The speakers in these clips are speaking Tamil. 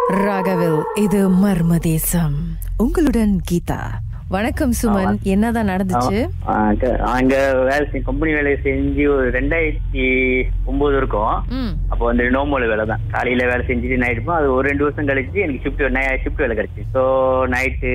ராகவில் இது மர்ம தேசம் உங்களுடன் கீதா வணக்கம் சுமன் என்னதான் நடந்துச்சு ஆ, க- அங்க வேலை செய் கம்பெனி வேலையை செஞ்சு ஒரு ரெண்டாயிரத்தி ஒன்பது இருக்கும் ம் அப்போ வந்து நோம்பல் வேலை தான் காலையில வேலை செஞ்சுட்டு நைட் இருப்போம் அது ஒரு ரெண்டு வருஷம் கழிச்சு எனக்கு ஷிஃப்ட் ஷிஃப்ட் வேலை கிடைச்சு ஸோ நைட்டு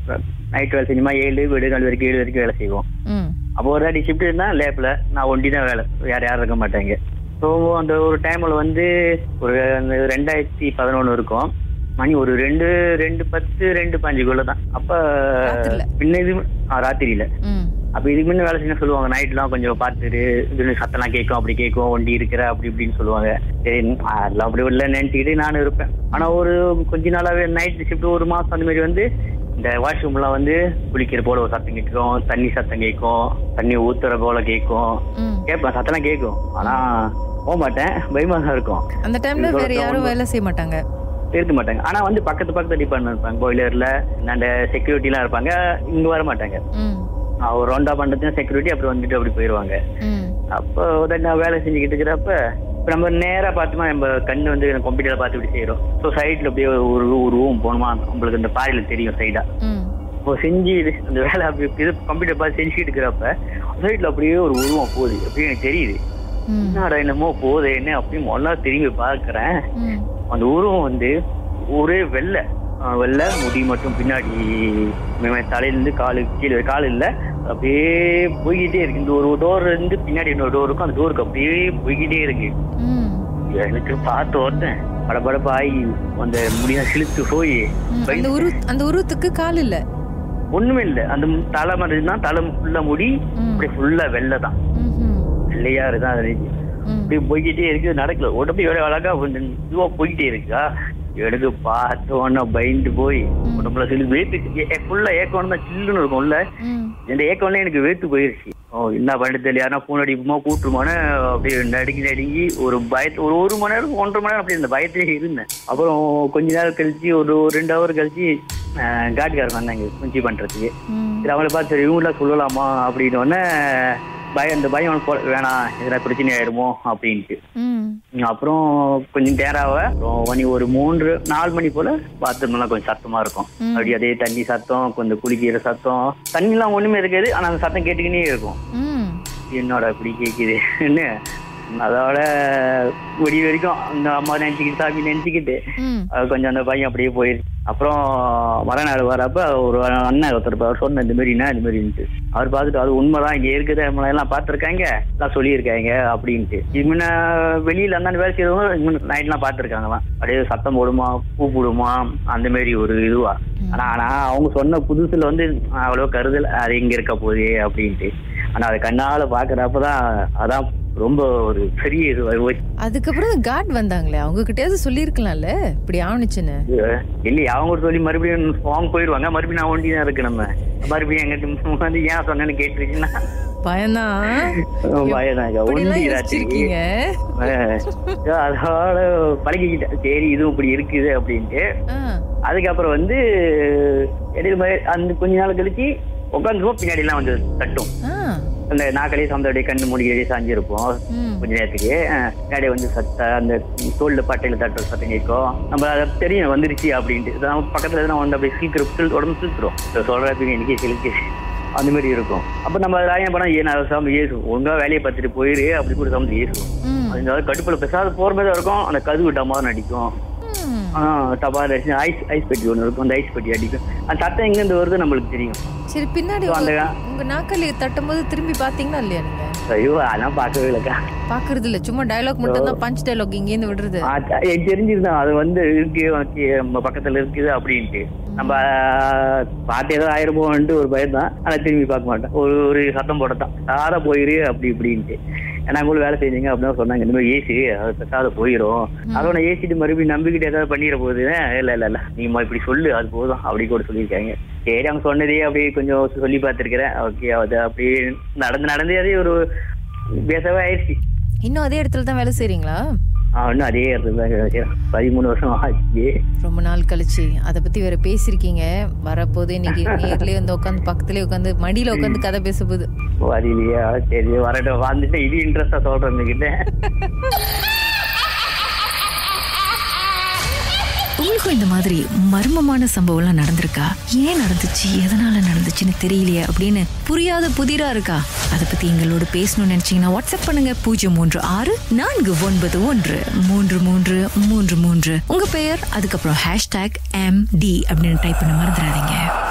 நைட் வேலை செஞ்சுமா ஏழு வீடு நாலு வரைக்கும் ஏழு வரைக்கும் வேலை செய்வோம் ம் அப்போ ஒரு வாட்டி ஷிஃப்ட் இருந்தா லேப்ல நான் ஒண்டி தான் வேலை யார் யாரும் இருக்க மாட்டாங்க ஸோ அந்த ஒரு டைம்ல வந்து ஒரு அந்த ரெண்டாயிரத்தி பதினொன்று இருக்கும் மணி ஒரு ரெண்டு ரெண்டு பத்து ரெண்டு பாஞ்சுக்குள்ள தான் அப்ப ராத்திரில? பின்ன இது ஆ, ராத்திரியில ம் அப்ப இதுக்கு முன்ன வேலை செய்ய சொல்லுவாங்க நைட்லாம் கொஞ்சம் பார்த்துட்டு இது சத்தம்லாம் கேட்கும் அப்படி கேட்கும் ஒண்டி இருக்கிற அப்படி இப்படின்னு சொல்லுவாங்க சரி அதெல்லாம் அப்படி இல்லை நினைச்சுக்கிட்டு நானும் இருப்பேன் ஆனா ஒரு கொஞ்ச நாளாவே நைட் ஷிஃப்ட் ஒரு மாசம் அந்த மாதிரி வந்து இந்த வாஷ்ரூம்லாம் வந்து குளிக்கிற போல ஒரு சத்தம் கேட்கும் தண்ணி சத்தம் கேட்கும் தண்ணி ஊத்துற போல கேட்கும் ம் கேட்பேன் சத்தம்லாம் கேட்கும் ஆனா போக மாட்டேன் பயமா தான் இருக்கும் அந்த டைம்ல வேற யாரும் வேலை செய்ய மாட்டாங்க இருக்க மாட்டாங்க ஆனா வந்து பக்கத்து பக்கத்து டிபார்ட்மெண்ட் இருப்பாங்க பாய்லர்ல அந்த செக்யூரிட்டி எல்லாம் இருப்பாங்க இங்க வர மாட்டாங்க ம் ஆஹ் ஒரு ரவுண்டா பண்றது செக்யூரிட்டி அப்புறம் வந்துட்டு அப்படி போயிருவாங்க ம் அப்போ உடனே நான் வேலை செஞ்சுக்கிட்டு இருக்கிறப்ப இப்போ நம்ம நேரா பார்த்தோமா நம்ம கண்ணு வந்து கம்ப்யூட்டர்ல பார்த்து இப்படி செய்யறோம் ஸோ சைட்ல அப்படியே ஒரு ஒரு ரூம் போகணுமா உங்களுக்கு இந்த பாறையில தெரியும் சைடா ம் இப்போ செஞ்சு இது- அந்த வேலை அப்படி இது கம்ப்யூட்டர் பார்த்து செஞ்சுக்கிட்டு இருக்கிறப்ப சைட்ல அப்படியே ஒரு உருவம் போகுது அப்படியே எனக்கு தெரியுது ம் என்னடா என்னமோ போகுதேன்னு அப்படியே முதல்ல திரும்பி பார்க்கறேன் ம் அந்த உருவம் வந்து ஒரே வெள்ளை ஆஹ் வெள்ளை முடி மட்டும் பின்னாடி இவன் தலையிலிருந்து காலு கீழே காலு இல்ல அப்படியே போய்கிட்டே இருக்கு இந்த ஒரு டோர் இருந்து பின்னாடி இன்னொரு டோர் இருக்கும் அந்த டோருக்கு அப்படியே போய்கிட்டே இருக்கு ம் எனக்கு பார்த்து ஒருத்தன் படபடப்பு ஆகி அந்த முடியா சிலுத்து போய் ம். அந்த உரு அந்த உருவத்துக்கு கால் இல்ல ஒண்ணுமே இல்ல அந்த தலை மாதிரி தான் தலை ஃபுல்லா முடி ம். அப்படியே ஃபுல்லா வெள்ளை தான் ம்ஹும். வெள்ளையா இருக்குதான் அது ம் அப்படியே போய்கிட்டே இருக்கு நடக்கல உடம்பு எவ்வளவு அழகா கொஞ்சம் இதுவா போய்கிட்டே இருக்கா எனக்கு பார்த்தோன்னா பயந்து போய் உடம்புல சிலு வேத்து ஃபுல்லா ஏக்கணும் தான் சில்லுன்னு இருக்கும்ல ம் இந்த ஏக்கம்ல எனக்கு வேத்து போயிருச்சு ஓ என்ன பண்ணிட்டு தெரியல யாரா போன் அடிக்குமோ கூட்டுருமோன்னு அப்படியே நடுங்கி நடுங்கி ஒரு பயத்து ஒரு ஒரு மணி நேரம் ஒன்றரை மணி நேரம் அப்படி இந்த பயத்திலே இருந்தேன் அப்புறம் கொஞ்ச நேரம் கழிச்சு ஒரு ஒரு ரெண்டு ஹவர் கழிச்சு காட்டுக்காரர் வந்தாங்க குஞ்சி பண்றதுக்கு ம் சரி அவங்கள பார்த்து சரி இவங்களாம் சொல்லலாமா அப்படின்னு உடனே பயம் அந்த பயம் அவனுக்கு போ- வேணாம் எதனா பிரச்சனை ஆயிடுமோ அப்படின்ட்டு ம் அப்புறம் கொஞ்சம் நேராவ அப்புறம் மணி ஒரு மூன்று நாலு மணி போல பாத்ரூம்லாம் கொஞ்சம் சத்தமா இருக்கும் ம். அப்படி அதே தண்ணி சத்தம் கொஞ்சம் குளிக்கிற சத்தம் தண்ணிலாம் ஒண்ணுமே இருக்காது ஆனா அந்த சத்தம் கேட்டுக்கினே இருக்கும் ம் என்னோட இப்படி கேக்குதுன்னு அதோட விடிய வரைக்கும் அந்த அம்மா நினைச்சுக்கிட்டு சாமி நினைச்சுக்கிட்டு ம் அது கொஞ்சம் அந்த பையன் அப்படியே போயிடுச்சு அப்புறம் மறுநாள் வரப்ப ஒரு அண்ணன் ஒருத்தர் இருப்பார். அவர் சொன்ன இந்த மாதிரினா இந்த மாதிரின்ட்டு அவர் பார்த்துட்டு அது உண்மைதான் இங்க இருக்குது நம்மள எல்லாம் பார்த்துருக்காங்க எல்லாம் சொல்லியிருக்காங்க அப்படின்ட்டு இது முன்ன வெளியில அந்த வேலை செய்யறவங்க நைட்லாம் பார்த்துருக்காங்களாம் அப்படியே சத்தம் போடுமா பூ போடுமா அந்த மாதிரி ஒரு இதுவா ஆனா ஆனா அவங்க சொன்ன புதுசுல வந்து அவ்வளவு கருதல் அது இங்க இருக்க போகுது அப்படின்ட்டு ஆனா அதை கண்ணால பாக்குறப்பதான் அதான் ரொம்ப ஒரு பெரிய இது போச்சு. அதுக்கப்புறம் காட் வந்தாங்களே அவங்க கிட்டயாவது சொல்லியிருக்கலாம்ல இப்படி ஆவணுச்சுன்னு இல்லையா அவங்க சொல்லி மறுபடியும் அவங்க போயிடுவாங்க மறுபடியும் நான் ஒண்டி தான் இருக்கு நம்ம மறுபடியும் எங்கிட்ட வந்து ஏன் சொன்னேன்னு கேட்டுருச்சுன்னா பயம்தான் பயனாக இப்படிலாம் ஒண்டி யோசிச்சிருக்கீங்க அதோட பழகிக்கிட்டேன் சரி இதுவும் இப்படி இருக்குது அப்படின்ட்டு ஆ அதுக்கப்புறம் வந்து இடையில ம- அந்த கொஞ்ச நாள் கழிச்சு உட்காந்துருவோம் பின்னாடி எல்லாம் வந்து தட்டும் ஆ அந்த நாக்களே சந்தோடைய கண்ணு மூடி சாஞ்சிருப்போம் ம் கொஞ்ச நேரத்துக்கு அஹ், பின்னாடி வந்து சத்த அந்த தோல்ல பட்டையில தட்டுற சத்தம் கேட்கும் நம்ம அதை தெரியும் வந்துருச்சு அப்படின்ட்டு நம்ம பக்கத்துல எதுனா வந்து அப்படியே சீக்கிரம் சில் உடம்பு சிலுத்துரும் இதை சொல்றதுக்கு எனக்கே சிலுக்கு அந்த மாதிரி இருக்கும் அப்ப நம்ம ராயம் பண்ணா ஏன் அதை சாமி ஏசும் ஒழுங்கா வேலையை பார்த்துட்டு போயிரு அப்படி கூட சாமி ஏசுவோம் ம் அந்த கடுப்புல பெசாத போற மாதிரி தான் இருக்கும் அந்த கதவு டமாரம் அடிக்கும் ம் ஆஹ் டபார் அடிச்சு ஐஸ் ஐஸ் பெட்டி ஒன்று இருக்கும் அந்த ஐஸ் பெட்டி அடிக்கும் அந்த சத்தம் எங்க இருந்து வருது நம்மளுக்கு தெரியும் சரி பின்னாடி So, அந்த- உங்க- உங்க நாக்கலி தட்டும் போது திரும்பி பாத்தீங்களா இல்லையா நீங்க ஐயோ அதெல்லாம் பார்க்கவே இல்லைக்கா பாக்குறது இல்ல சும்மா டயலாக் மட்டும் தான் பஞ்ச் டயலாக் இங்க இருந்து விடுறது ஆ, த- எனக்கு தெரிஞ்சிருந்தான் அது வந்து இருக்கு உனக்கு நம்ம பக்கத்துல இருக்குது அப்படின்ட்டு நம்ம பார்த்து ஏதோ ஆயிருமோன்ட்டு ஒரு பயம் தான் ஆனா திரும்பி பார்க்க மாட்டேன் ஒரு ஒரு சத்தம் போடத்தான் சாதா போயிரு அப்படி இப்படின்ட்டு ஏன்னா கூட வேலை செஞ்சீங்க அப்படின்னு சொன்னாங்க இந்த மாதிரி ஏசி அது பெசாத போயிரும் அதோட ஏசிட்டு மறுபடியும் நம்பிக்கிட்டு ஏதாவது பண்ணிட போகுது இல்ல இல்ல இல்ல நீங்க இப்படி சொல்லு அது போதும் அப்படி கூட சொல்லியிருக்காங்க சரி அவங்க சொன்னதே அப்படியே கொஞ்சம் சொல்லி பார்த்துருக்கிறேன் ஓகே அது அப்படியே நடந்து நடந்து அதே ஒரு பேசவே ஆயிடுச்சு இன்னும் அதே இடத்துல தான் வேலை செய்றீங்களா ஆ, இன்னும் அதே இடத்துல தான் இருக்கிறேன். பதிமூணு வருஷம் ஆச்சு ரொம்ப நாள் கழிச்சு அதை பத்தி வேற பேசிருக்கீங்க வரப்போது இன்னைக்கு நேர்லயே வந்து உட்காந்து பக்கத்துலயே உட்காந்து மடியில உட்காந்து கதை பேச போகுது வரலையா சரி வரட்டும் வந்துட்டு இது இன்ட்ரெஸ்டா சொல்றேன் கிட்ட உங்களுக்கு உங்களுக்கும் இந்த மாதிரி மர்மமான சம்பவம்லாம் நடந்திருக்கா ஏன் நடந்துச்சு எதனால நடந்துச்சுன்னு தெரியலையே அப்படின்னு புரியாத புதிரா இருக்கா அதை பத்தி எங்களோட பேசணும்னு நினைச்சீங்கன்னா வாட்ஸ்அப் பண்ணுங்க பூஜ்ஜியம் மூன்று ஆறு நான்கு ஒன்பது ஒன்று மூன்று மூன்று மூன்று மூன்று உங்க பெயர் அதுக்கப்புறம் ஹேஷ்டாக் எம் டி அப்படின்னு டைப் பண்ண மறந்துடாதீங்க